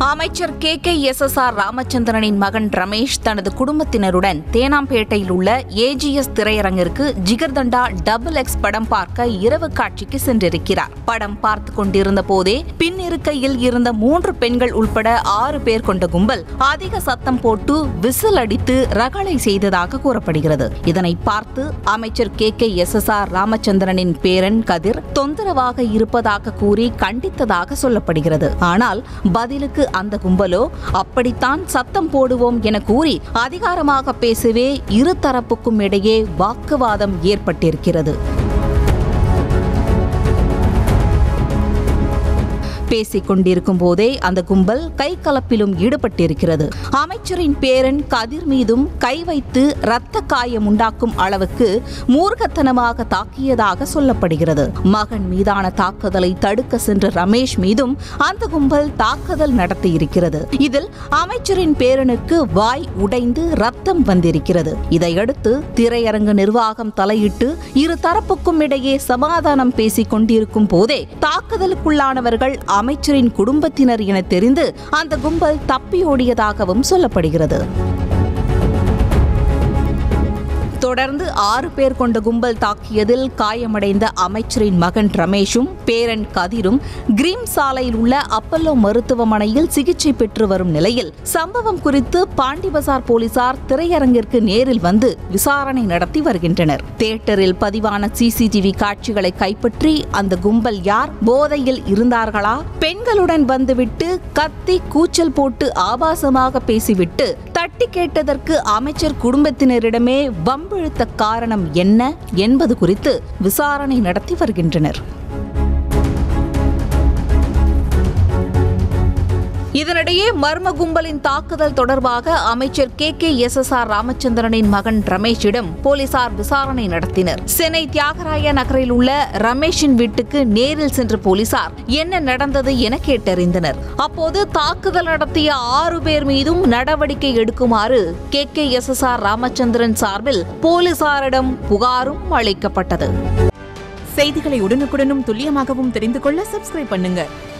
அமைச்சர் K K S S R ராமச்சந்திரனின் மகன் ரமேஷ் தனது குடும்பத்தினருடன் தேனாம்பேட்டையில் உள்ள ஏஜிஎஸ் திரையரங்கிற்கு ஜிகர்தண்டா டபுள் எக்ஸ் படம் பார்க்க இரவு காட்சிக்கு சென்றிருக்கிறார் படம் பார்த்து கொண்டிருந்த போதே பின்னிருக்கையில் இருந்த மூன்று பெண்கள் உட்பட ஆறு பேர் கொண்ட கும்பல் அதிக சத்தம் போட்டு விசில் அடித்து ரகளை செய்ததாக கூறப்படுகிறது இதனை பார்த்து அமைச்சர் K K S S R ராமச்சந்திரனின் பேரன் கதிர் தொந்தரவாக இருப்பதாக கூறி கண்டித்ததாக சொல்லப்படுகிறது ஆனால் பதிலுக்கு அந்த கும்பலோ அப்படித்தான் சத்தம் போடுவோம் என கூறி அதிகாரமாக பேசவே இரு தரப்புக்கும் இடையே வாக்குவாதம் ஏற்பட்டிருக்கிறது பேசிக் கொண்டிருக்கும் போதே அந்த கும்பல் கை கலப்பிலும் ஈடுபட்டிருக்கிறது அமைச்சரின் பேரன் கதிர் மீதும் கை வைத்து இரத்த காயம் உண்டாக்கும் அளவுக்கு மூர்க்கத்தனமாக தாக்கியதாக சொல்லப்படுகிறது மகன் மீதான தாக்குதலை தடுக்க சென்ற ரமேஷ் மீதும் அந்த கும்பல் தாக்குதல் நடத்தியிருக்கிறது இதில் அமைச்சரின் பேரனுக்கு வாய் உடைந்து ரத்தம் வந்திருக்கிறது இதையடுத்து திரையரங்கு நிர்வாகம் தலையிட்டு இரு தரப்புக்கும் இடையே சமாதானம் பேசிக் கொண்டிருக்கும் போதே தாக்குதலுக்குள்ளானவர்கள் அமைச்சரின் குடும்பத்தினர் என தெரிந்து அந்த கும்பல் தப்பியோடியதாகவும் சொல்லப்படுகிறது தொடர்ந்து ஆறு பேர் கொண்ட கும்பல் தாக்கியதில் காயமடைந்த அமைச்சரின் மகன் ரமேஷும் பேரன் கதிரும் கிரீம் சாலையில் உள்ள அப்பல்லோ மருத்துவமனையில் சிகிச்சை பெற்று வரும் நிலையில் சம்பவம் குறித்து பாண்டிபசார் போலீசார் திரையரங்கிற்கு நேரில் வந்து விசாரணை நடத்தி வருகின்றனர் தியேட்டரில் பதிவான சிசிடிவி காட்சிகளை கைப்பற்றி அந்த கும்பல் யார் போதையில் இருந்தார்களா பெண்களுடன் வந்துவிட்டு கத்தி கூச்சல் போட்டு ஆபாசமாக பேசிவிட்டு தட்டி கேட்டதற்கு அமைச்சர் குடும்பத்தினரிடமே வம்பிழுத்த காரணம் என்ன என்பது குறித்து விசாரணை நடத்தி வருகின்றனர் இதனிடையே மர்ம கும்பலின் தாக்குதல் தொடர்பாக அமைச்சர் K K S S R ராமச்சந்திரனின் மகன் ரமேஷிடம் போலீசார் விசாரணை நடத்தினர் சென்னை தியாகராய நகரில் உள்ள ரமேஷின் வீட்டுக்கு நேரில் சென்ற போலீசார் என்ன நடந்தது என கேட்டறிந்தனர் அப்போது தாக்குதல் நடத்திய ஆறு பேர் மீதும் நடவடிக்கை எடுக்குமாறு K K S S R Ramachandran சார்பில் போலீசாரிடம் புகாரும் அளிக்கப்பட்டது செய்திகளை உடனுக்குடனும் துல்லியமாகவும் தெரிந்து கொள்ள சப்ஸ்கிரைப் பண்ணுங்க